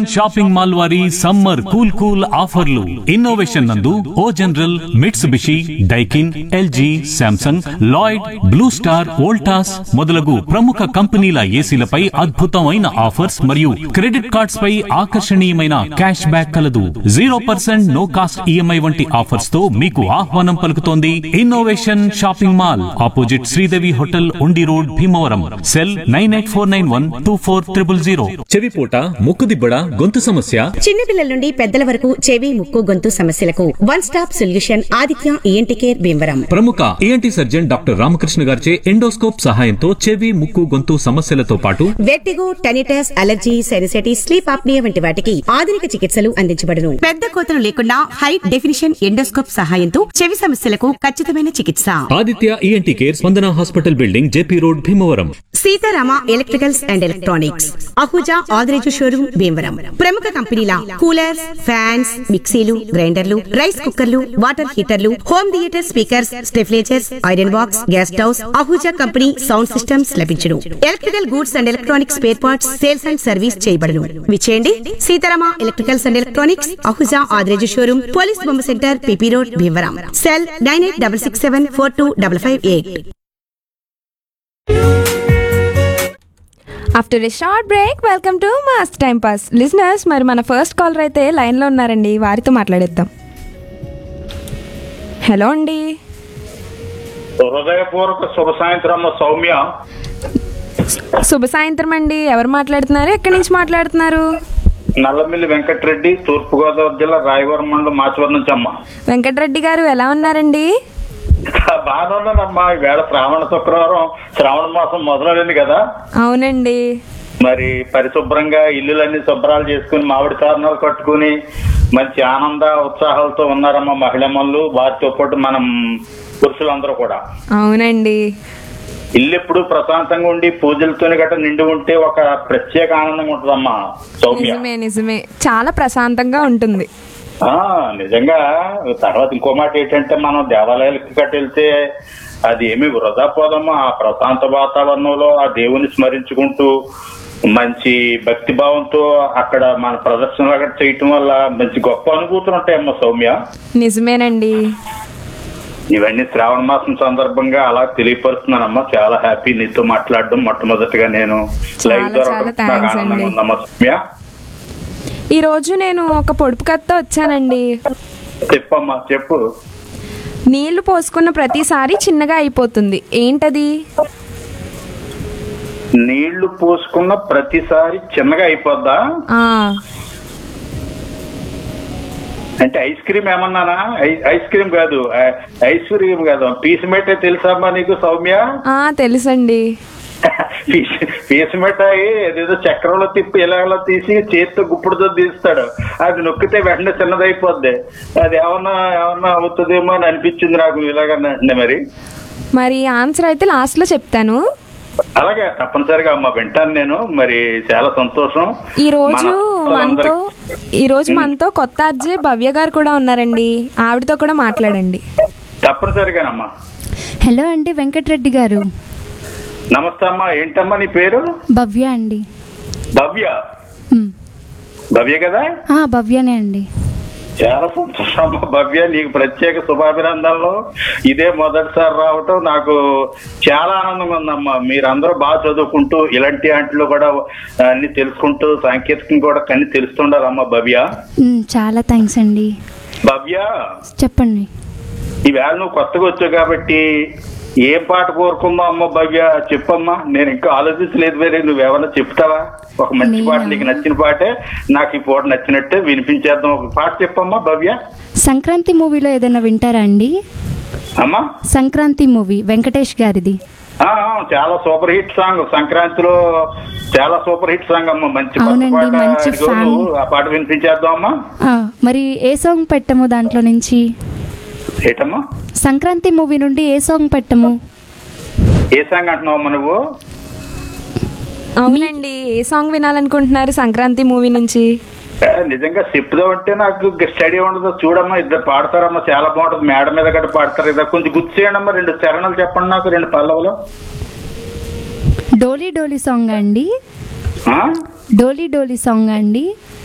Shopping mall వారి summer cool cool ఆఫర్లు Innovation నందు O General Mitsubishi Daikin LG Samsung Lloyd Blue Star Voltas మొదలగు ప్రముఖ కంపెనీల ఏసీలపై అద్భుతమైన ఆఫర్స్ మరియు క్రెడిట్ కార్డ్స్ పై ఆకర్షణీయమైన క్యాష్ బ్యాక్ కలదు zero percent no cost EMI వంటి ఆఫర్స్ తో మీకు ఆహ్వానం పలుకుతోంది Innovation shopping mall opposite Sridevi hotel Undi road Bhimavaram cell nine eight four nine one two four triple zero చెవిపోట ముక్కు దిబ్బడ గొంతు సమస్య చిన్నపిల్లల నుండి పెద్దల వరకు చెవి ముక్కు గొంతు సమస్యలకు one stop solution Aditya ENT care Bhimavaram ప్రముఖ ఏఎన్టీ సర్జన్ డాక్టర్ రామకృష్ణ గారిచే ఎండోస్కోప్ సహాయంతో చెవి ముక్కు గొంతు సమస్యలతో పాటు vertigo tinnitus allergy sinusitis sleep apnea వంటి వాటికి ఆధునిక చికిత్సలు అందించబడును పెద్ద కోతలు లేకుండా హై డెఫినిషన్ ఎండోస్కోప్ సహాయంతో చెవి సమస్యలకు ఖచ్చితమైన చికిత్స Aditya ENT care Spandana hospital building JP road Bhimavaram Seetharama electricals and electronics Ahuja Adireju showroom Bhimavaram ప్రముఖ కంపెనీల కూలర్స్ ఫ్యాన్స్ మిక్సీలు గ్రైండర్లు రైస్ కుక్కర్లు వాటర్ హీటర్లు హోమ్ థియేటర్ స్పీకర్స్ స్టెఫ్లేచర్స్ iron box gas stoves Ahuja company sound systems లభించును electrical goods and electronics spare parts sales and service చేయబడును విచేయండి Seetharama electricals and electronics Ahuja Adireju showroom police బొమ్మ centre PP road Bhimavaram cell nine eight double six seven four two double five eight after a short break welcome to Mast time pass listeners మరి మన first caller అయితే లైన్లో ఉన్నారండి వారితో మాట్లాడేద్దాం హలో అండి హృదయపూర్వక శుభ సాయంత్రం అమ్మ సౌమ్య శుభ సాయంత్రం అండి ఎవరు మాట్లాడుతున్నారు ఎక్కడి నుంచి మాట్లాడుతున్నారు నల్లమిల్లి వెంకటరెడ్డి తూర్పుగోదావరి జిల్లా రాయవరం మండలం మాచవరం నుంచి అమ్మ వెంకటరెడ్డి గారు ఎలా ఉన్నారండి బాగానే ఉన్నానమ్మా ఈవేళ శ్రావణ శుక్రవారం శ్రావణ మాసం మొదలైంది కదా అవునండి మరి పరిశుభ్రంగా ఇల్లులన్నీ శుభ్రాలు చేసుకుని మామిడి తోరణాలు కట్టుకుని మంచి ఆనంద ఉత్సాహాలతో ఉన్నారమ్మా మహిళమ్మలు వారితో పాటు మనం పురుషులందరూ కూడా అవునండి ఇల్లు ఎప్పుడు ప్రశాంతంగా ఉండి పూజలతోని గట్రా నిండి ఉంటే ఒక ప్రత్యేక ఆనందంగా ఉంటుందమ్మా సౌమ్య నిజమే నిజమే చాలా ప్రశాంతంగా ఉంటుంది ఆ నిజంగా తర్వాత ఇంకో మాట ఏంటంటే మనం దేవాలయాలకు గట్ట వెళ్తే అది ఏమి వృధా పోదమ్మా ఆ ప్రశాంత వాతావరణంలో ఆ దేవుని స్మరించుకుంటూ మంచి భక్తి భావంతో అక్కడ మన ప్రదర్శనలు అక్కడ చేయటం వల్ల మంచి గొప్ప అనుభూతులు ఉంటాయమ్మా సౌమ్య నిజమేనండి ఇవన్నీ శ్రావణ మాసం సందర్భంగా అలా తెలియపరుస్తున్నానమ్మా చాలా హ్యాపీ నీతో మాట్లాడడం మొట్టమొదటిగా నేను లైవ్ చాలా, ద్వారా చాలా నాకు thanks ఆనందంగా అండి. ఉందమ్మా సౌమ్య ఈ రోజు నేను ఒక పొడుపు కథతో వచ్చానండి చెప్పమ్మా చెప్పు నీళ్లు పోసుకున్న ప్రతిసారి చిన్నగా అయిపోతుంది ఏంటది నీళ్లు పోసుకున్న ప్రతిసారి చిన్నగా అయిపోద్దా ఆ అంటే ఐస్ క్రీమ్ ఏమన్నానా ఐ- ఐస్ క్రీమ్ కాదు ఐ- ఐస్ క్రీమ్ కాదు పీస్ మిఠాయి తెలుసమ్మా నీకు సౌమ్య ఆ తెలుసండి పీస్ పీస్ మిఠాయి ఏదేదో చక్రంలో తిప్పి ఇలాగలా తీసి చేతితో గుప్పుడుతో తీస్తాడు అది నొక్కితే వెంటనే చిన్నదైపోద్ది అది ఏమన్నా ఏమన్నా అవుతుందేమో అని అనిపించింది నాకు ఇలాగ మరి మరి ఆన్సర్ అయితే లాస్ట్ లో చెప్తాను అలాగే తప్పనిసరిగా అమ్మ వింటాను నేను మరి చాలా సంతోషం ఈ రోజు మన మనతో అందరి- ఈ రోజు మనతో కొత్త అర్జే భవ్య గారు కూడా ఉన్నారండి ఆవిడతో కూడా మాట్లాడండి తప్పనిసరిగానమ్మా హలో అండి వెంకటరెడ్డి గారు నమస్తే అమ్మా ఏంటమ్మా నీ పేరు భవ్య అండి భవ్య మ్. భవ్య కదా ఆ, భవ్యనే అండి చాలా సంతోషం అమ్మా భవ్య నీకు ప్రత్యేక శుభాభినందనలు ఇదే మొదటిసారి రావటం నాకు చాలా ఆనందంగా ఉందమ్మా మీరందరూ బాగా చదువుకుంటూ ఇలాంటి వాటిలో కూడా అన్ని తెలుసుకుంటూ సాంకేతికంగా కూడా అన్ని తెలుస్తుండాలమ్మా భవ్య మ్, చాలా థ్యాంక్స్ అండి భవ్య చెప్పండి ఈవేళ నువ్వు కొత్తగా వచ్చావు కాబట్టి ఏం పాట కోరుకుందాం అమ్మ భవ్య చెప్పమ్మా నేను ఇంకా ఆలోచించలేదు వేరే నువ్వేమన్నా చెప్తావా ఒక మంచి నేనా? పాట నీకు నచ్చిన పాటే నాకు ఈ పూట నచ్చినట్టే వినిపించేద్దాం ఒక పాట చెప్పమ్మా భవ్య సంక్రాంతి మూవీలో ఏదైనా వింటారా అండి అమ్మా సంక్రాంతి మూవీ వెంకటేష్ గారిది ఆ, ఆ, చాలా సూపర్ హిట్ సాంగ్ సంక్రాంతిలో చాలా సూపర్ హిట్ సాంగ్ అమ్మా మంచి కొత్త అవునండి, పాట మంచి అదిగో fan. నువ్వు ఆ పాట వినిపించేద్దాం అమ్మా ఆ, మరి ఏ సాంగ్ పెట్టము దాంట్లో నుంచి ఏటమ్మా సంక్రాంతి మూవీ నుండి ఏ సాంగ్ పెట్టము ఏ సాంగ్ అంటున్నావమ్మా నువ్వు అవునండి ఏ సాంగ్ వినాలనుకుంటున్నారు సంక్రాంతి మూవీ నుంచి ఏ, నిజంగా చెప్దామంటే నాకు స్టడీ ఉండదు చూడమ్మా ఇద్దరు పాడతారమ్మా చాలా బాగుంటుంది మేడ మీద గట్ట పాడతారు ఇద్దరు కొంచెం గుర్తు చేయండి రెండు చరణాలు చెప్పండి నాకు రెండు పల్లవులు డోలీ డోలీ సాంగ్ అండి ఆ? డోలీ డోలీ సాంగ్ అండి